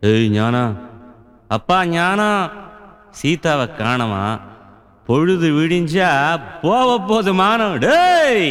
ஏய் ஞானா அப்பா ஞானா சீதாவை காணமா பொழுது விடிஞ்சா போக போது மானம் டேய்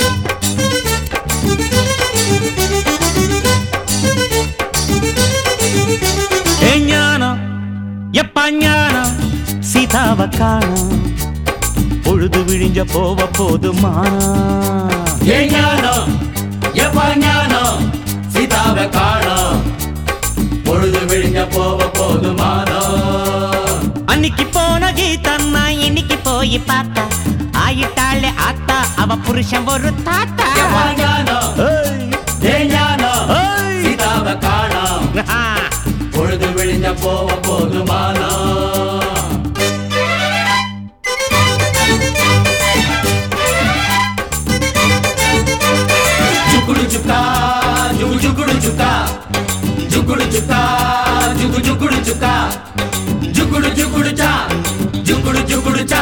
ஏ ஞானம் எப்பா ஞானம் சீதாவை காணோம் பொழுது விடிஞ்ச போக போது மானம் ஏ ஞானம் எப்ப ஞானம் சீதாவை காணோம் பொழுது விழிஞ்ச போவ போதுமானோ அன்னைக்கு போன கீதம்மா இன்னைக்கு போய் பார்த்தா ஆயிட்டாளே ஆத்தா அவ புருஷன் ஒரு தாத்தா எப்ப ஞானம் ஏய் ஏ ஞானம் ஏய் சீதாவை காணோம் பொழுது விழிஞ்ச போவ போதுமானோ ஜுகுடு ஜுக்கா ஜுகு ஜுகுடு ஜுக்கா ஜுகுடு ஜுக்கா ஜுகு ஜுகுடு ஜுக்கா ஜுகுடு ஜுகுடு சா ஜுகுடு ஜுகுடு சா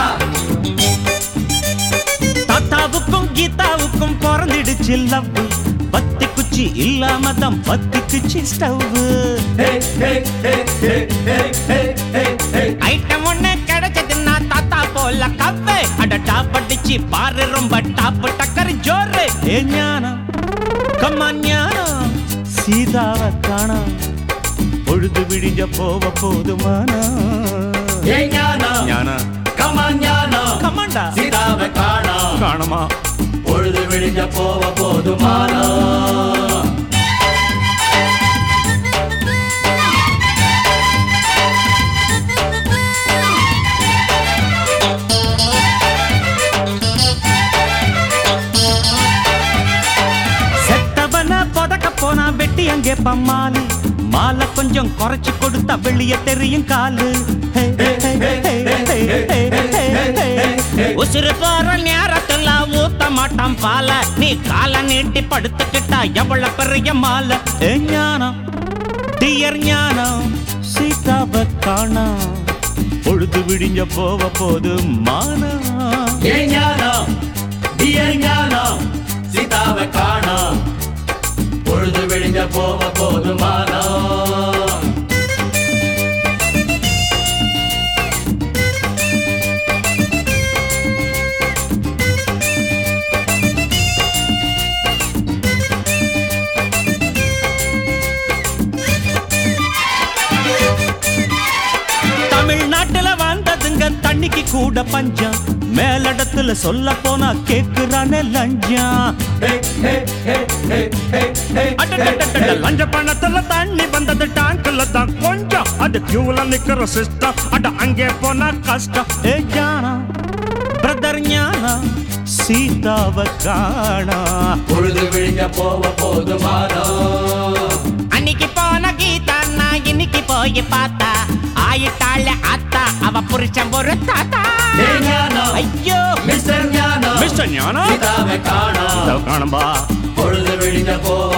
தாத்தாவுக்கும் கீதாவுக்கும் பிறந்திடுச்சு லவ் பத்தி குச்சி இல்லாம தான் பத்தி குச்சி ஸ்டவ் ஹே ஹே ஹே ஹே ஹே ஹே ஹே ஹே ஐட்டம் ஒண்ணு கிடைச்சதுன்னா தாத்தா போல கவ்வு அட டாப் அடிச்சு பாரு ரொம்ப டாப் டக்கர் ஜோரு ஏ ஞானம் கம்மா ஞானம் சீதாவை காணோம் பொழுது விடிஞ்ச போக போதுமானா ஏ ஞானம் ஞானா கமா ஞானம் கமாண்டா சீதாவை காணோம் காணுமா பொழுது விழிஞ்ச போவ போதுமானோ செத்தவன புதக்க போனா வெட்டி அங்கே பம்மாலு மாலை கொஞ்சம் குறைச்சு கொடுத்தா வெளிய தெரியும் காலு ஹே, ஹே, ஹே, ஹே, ஹே, ஹே, ஹே, ஹே, ஹே. உசுறு போற நேரத்துல ஊத்த மாட்டான் பால நீ கால நீட்டி படுத்துக்கிட்டா எவ்வளவு பெரிய மாலை ஏ ஞானம் டியர் ஞானம் சீதாவை காணோம் பொழுது விடிஞ்ச போக போது மானா ஏ ஞானம் டியர் ஞானம் சீதாவை காணோம் பொழுது விழிஞ்ச போவ போதுமானோ தமிழ்நாட்டுல வாழ்ந்ததுங்க தண்ணிக்கு கூட பஞ்சம் மேலிடத்துல சொல்ல போனா கேக்குறானே லஞ்சம் ஹே ஹே ஹே ஹே ஹே ஹே அடடடடட, லஞ்ச பணத்துல தண்ணி வந்தது டேங்க்ல தான் கொஞ்சம் அது கியூல நிக்கிற சிஸ்டம் அட அங்கே போனா கஷ்டம் ஏ ஞானா பிரதர் ஞானா சீதாவை காணா பொழுது விழிஞ்ச போவ போதுமானோ அன்னைக்கு போன கீதா நான் இன்னைக்கு போய் பார்த்தா ஆயிட்டாளே ஆத்தா அவ புருஷன் ஒரு தாத்தா ஏ ஞானம் ஐயோ மிஸ்டர் ஞானம் மிஸ்டர் ஞானா சீதாவை காணோம் காணும்பா பொழுது விழிஞ்ச போவ